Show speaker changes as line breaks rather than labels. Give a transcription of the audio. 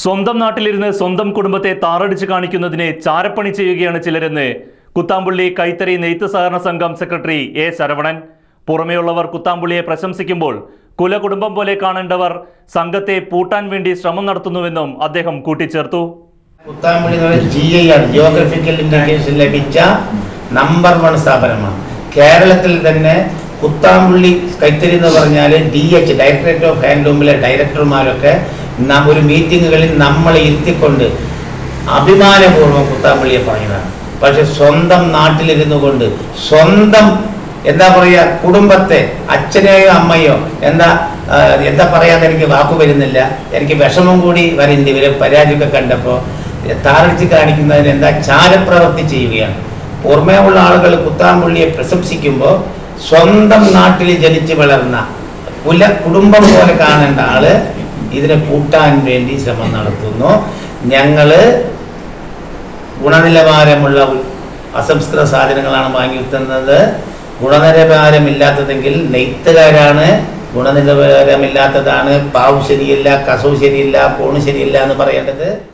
സ്വന്തം നാട്ടിലിരുന്ന് സ്വന്തം കുടുംബത്തെ താറടിച്ച് കാണിക്കുന്നതിന് ചാരപ്പണി ചെയ്യുകയാണ് ചിലരെന്ന് കുത്താമ്പുള്ളി കൈത്തറി നെയ്ത്ത് സഹകരണ സംഘം സെക്രട്ടറി എ ശരവണൻ പുറമെയുള്ളവർ കുത്താമ്പുള്ളിയെ പ്രശംസിക്കുമ്പോൾ കുലകുടുംബം പോലെ കാണേണ്ടവർ സംഘത്തെ പൂട്ടാൻ വേണ്ടി ശ്രമം നടത്തുന്നുവെന്നും അദ്ദേഹം കൂട്ടിച്ചേർത്തു
കുത്താമ്പുള്ളി എന്ന് പറയുന്നത് ജി ഐ ആണ് ജിയോഗ്രഫിക്കൽ ഇൻഡിക്കേഷൻ ലഭിച്ച നമ്പർ വൺ സ്ഥാപനമാണ് കേരളത്തിൽ തന്നെ കുത്താമ്പുള്ളി കൈത്തറി എന്ന് പറഞ്ഞാൽ ഡി എച്ച് ഡയറക്ടറേറ്റ് ഓഫ് ഹാൻഡ്ലൂമിലെ ഡയറക്ടർമാരൊക്കെ ന- ഒരു മീറ്റിങ്ങുകളിൽ നമ്മളെ ഇരുത്തിക്കൊണ്ട് അഭിമാനപൂർവ്വം കുത്താമ്പുള്ളിയെ പറയുന്നതാണ് പക്ഷെ സ്വന്തം നാട്ടിലിരുന്നു കൊണ്ട് സ്വന്തം എന്താ പറയുക കുടുംബത്തെ അച്ഛനെയോ അമ്മയോ എന്താ ആ, എന്താ പറയാന്ന് എനിക്ക് വാക്കു വരുന്നില്ല എനിക്ക് വിഷമം കൂടി വരുന്നുണ്ട് ഇവരെ പരാജയമൊക്കെ കണ്ടപ്പോൾ താറടിച്ച് കാണിക്കുന്നതിന് എന്താ ചാരപ്രവൃത്തി ചെയ്യുകയാണ് പുറമേ ഉള്ള ആളുകൾ കുത്താമ്പുള്ളിയെ പ്രശംസിക്കുമ്പോൾ സ്വന്തം നാട്ടിൽ ജനിച്ച് വളർന്ന കുല കുടുംബം പോലെ കാണേണ്ട ആള് ഇതിനെ കൂട്ടാൻ വേണ്ടി ശ്രമം നടത്തുന്നു ഞങ്ങള് ഗുണനിലവാരമുള്ള അസംസ്കൃത സാധനങ്ങളാണ് വാങ്ങി വിൽക്കുന്നത് ഗുണനിലവാരമില്ലാത്തതെങ്കിൽ നെയ്ത്തുകാരാണ് ഗുണനിലവാരമില്ലാത്തതാണ് പാവ് ശരിയില്ല കസവ് ശരിയില്ല കോണ് ശരിയില്ല എന്ന് പറയേണ്ടത്